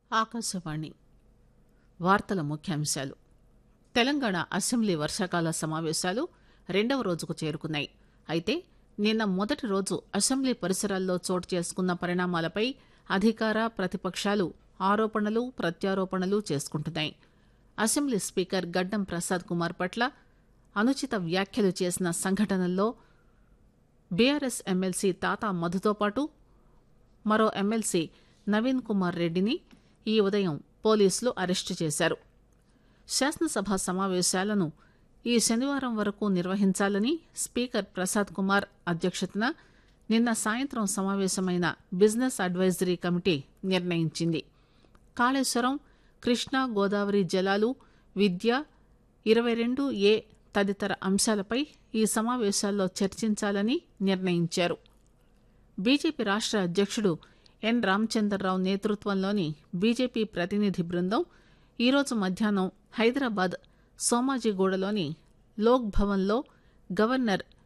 ఆకాశవాణి వార్తల ముఖ్యాంశాలు తెలంగాణ అసెంబ్లీ వర్షాకాల సమావేశాలు రెండవ రోజుకు చేరుకున్నాయి అయితే నిన్న మొదటి రోజు అసెంబ్లీ పరిసరాల్లో చోటు చేసుకున్న పరిణామాలపై అధికార ప్రతిపక్షాలు ఆరోపణలు ప్రత్యారోపణలు చేసుకుంటున్నాయి అసెంబ్లీ స్పీకర్ గడ్డం ప్రసాద్ కుమార్ పట్ల అనుచిత వ్యాఖ్యలు చేసిన సంఘటనల్లో బీఆర్ఎస్ ఎమ్మెల్సీ తాతా మధుతో పాటు మరో ఎమ్మెల్సీ నవీన్ కుమార్ రెడ్డిని ఈ ఉదయం పోలీసులు అరెస్టు చేశారు శాసనసభ సమావేశాలను ఈ శనివారం వరకు నిర్వహించాలని స్పీకర్ ప్రసాద్ కుమార్ అధ్యక్షతన నిన్న సాయంత్రం సమావేశమైన బిజినెస్ అడ్వైజరీ కమిటీ నిర్ణయించింది కాళేశ్వరం కృష్ణా గోదావరి జలాలు విద్య ఇరవై రెండు ఏ తదితర అంశాలపై ఈ సమావేశాల్లో చర్చించాలని నిర్ణయించారు బీజేపీ రాష్ట్ర అధ్యక్షుడు ఎన్ రామచంద్రరావు నేతృత్వంలోని బీజేపీ ప్రతినిధి బృందం ఈరోజు మధ్యాహ్నం హైదరాబాద్ సోమాజిగూడలోని లోక్ భవన్లో గవర్నర్